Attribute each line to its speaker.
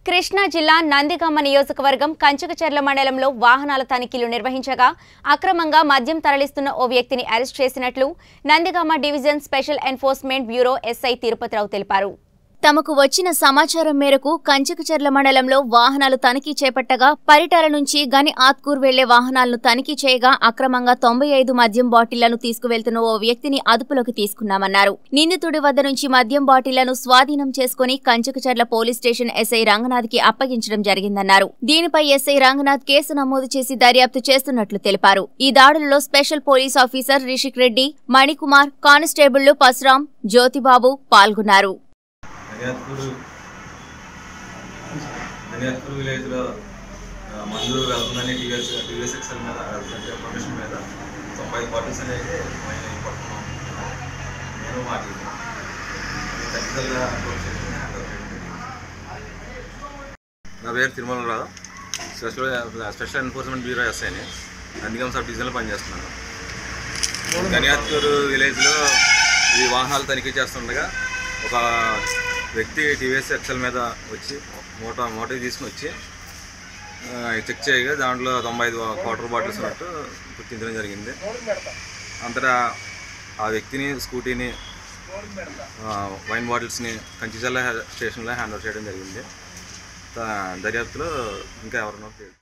Speaker 1: కృష్ణా జిల్లా నందిగామ నియోజకవర్గం కంచుకచెర్ల మండలంలో వాహనాల తనిఖీలు నిర్వహించగా అక్రమంగా మద్యం తరలిస్తున్న ఓ వ్యక్తిని అరెస్ట్ చేసినట్లు Nandigama division special enforcement bureau SI Tirupatirao తెలిపారు తమకు వచ్చిన సమాచారం మేరకు కంచకచెర్ల మండలంలో వాహనాలు తనిఖీ చేపట్టగా పరిటాల నుంచి గని ఆత్కూర్ వెళ్లే వాహనాలను తనిఖీ చేయగా అక్రమంగా తొంభై ఐదు మద్యం బాటిళ్లను తీసుకువెళ్తున్న ఓ వ్యక్తిని అదుపులోకి తీసుకున్నామన్నారు నిందితుడి వద్ద నుంచి మద్యం బాటిళ్లను స్వాధీనం చేసుకుని కంచకచెర్ల పోలీస్ స్టేషన్ ఎస్ఐ రంగనాథ్కి అప్పగించడం జరిగిందన్నారు దీనిపై ఎస్ఐ రంగనాథ్ కేసు నమోదు చేసి దర్యాప్తు చేస్తున్నట్లు తెలిపారు ఈ దాడులలో special police officer Rishik Reddy Manikumar కానిస్టేబుళ్లు పసురాం జ్యోతిబాబు పాల్గొన్నారు
Speaker 2: దనియాత్పూర్ దనియాత్పూర్ విలేజ్లో ఆ, మందు వెళ్తుందని టీవీఎస్ టీవీఎస్ ఎక్సెల్ మీద ఇన్ఫర్మేషన్ మీద తొంభై ఐదు బాటిల్స్ అనేది మేము పట్టుకున్నాం నేను మా టీం టెక్నికల్గా అప్రోచ్ చేసి హ్యాండ్ ఓవర్ చేయడం జరిగింది. నా పేరు Tirumala Rao special special enforcement bureau ఎస్ఐని నందిగం సబ్ డివిజన్లో పనిచేస్తున్నాను గనియాత్కూరు విలేజ్లో ఈ వాహనాలు తనిఖీ చేస్తుండగా ఒక వ్యక్తి టీవీఎస్ ఎక్సెల్ మీద వచ్చి మోటో మోటో తీసుకుని వచ్చి ఆ, చెక్ చేయగా దాంట్లో తొంభై ఐదు క్వార్టర్ బాటిల్స్ ఉన్నట్టు గుర్తించడం జరిగింది అంతటా ఆ వ్యక్తిని స్కూటీని ఆ, వైన్ బాటిల్స్ని కంచిచల్ల స్టేషన్లో హ్యాండ్ ఓవర్ చేయడం జరిగింది దా- దర్యాప్తులో ఇంకా ఎవరినో తెలియదు